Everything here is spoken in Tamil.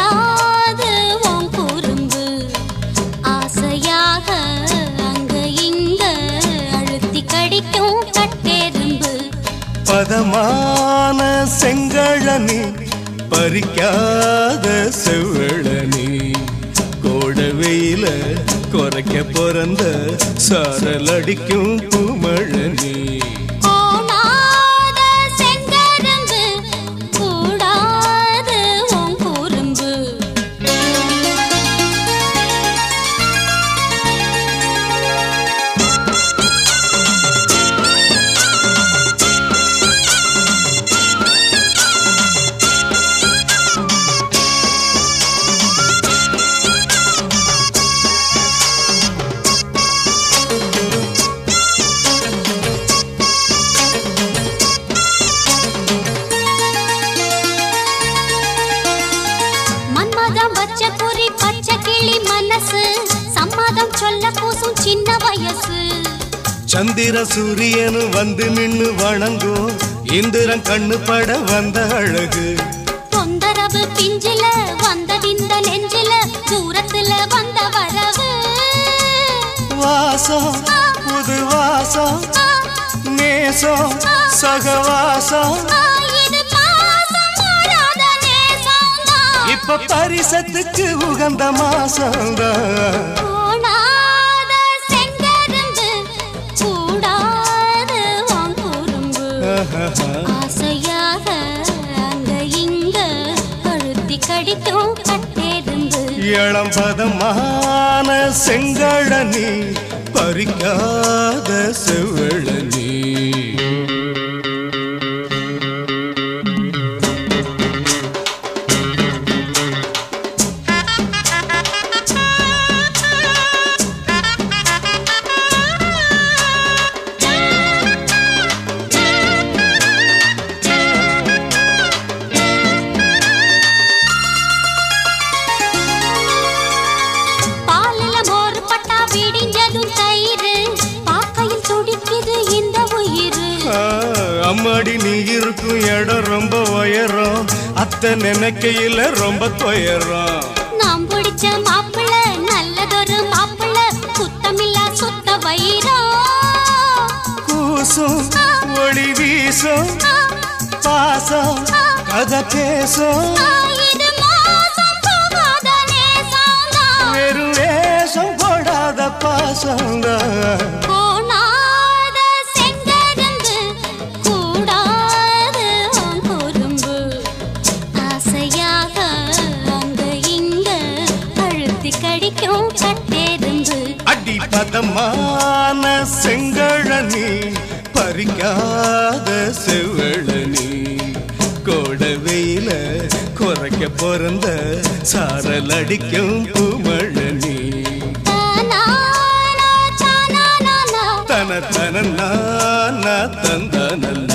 கூடாது உன் குறும்பு ஆசையாக அங்க இங்க அழுத்தி கடிக்கும் கட்டெரும்பு பதமான செங்கழனி பறிக்காத செவ்வழனி கோட வெயில குறைக்க பிறந்த சாரல் அடிக்கும் பூமழனி போனாத செங்கரும்பு கூடாது உன் குறும்பு மன்மதம் வச்ச குறி பச்சை கிளி மனசு சம்மதம் சொல்ல கூசும் சின்ன வயசு சந்திர சூரியனு வந்து நின்னு வணங்கும் இந்திரன் கண்ணு பட வந்த அழகு தொந்தரவு பிஞ்சில வந்ததிந்த நெஞ்சில தூரத்துல வந்த வரவு வாசம் புது வாசம் ஆ, நேசம் சகவாசம் ஆ, இது பாசம் மாறாத நேசம்தான். இப்ப பரிசத்துக்கு உகந்த மாசம்தான் போனாத செங்கரும்பு, கூடாது உன் குறும்பு. ஆசையாக அங்க இங்க அழுத்தி கடிக்கும் கட்டெரும்பு இளம் பதமான செங்கழனி பறிக்காத செவ்வழனி பாலில மோர் பட்டா விடிஞ்சதும் தயிர் பாக்கையில் துடிக்குது இந்த உயிர் ஆ, அம்மாடி நீ இருக்கும் இடம் ரொம்ப உயரம் அத்தை நினைக்கையில ரொம்ப துயரம் நாம் பிடிச்ச மாப்பிள்ள நல்லதொரு மாப்பிள்ள சுத்தமில்லா சுத்த வைரம் கூசும் ஒளி வீசும் ஆ, பாசம் கதை பேசும் ஆ, இது மோசம் போகாத நேசம்தான். வெறும் வேஷம் போடாத பாசம்தான் போனாத செங்கரும்பு, கூடாது உன் குறும்பு. ஆசையாக அங்க இங்க அழுத்தி கடிக்கும் கட்டெரும்பு அடி பதமான செங்கழனி பறிக்காத செவ்வழனி கோட வெயில குறைக்க பிறந்த சாரல் அடிக்கும் பூமழனி தானானா, தானானானா. தன தன தந்தனல்ல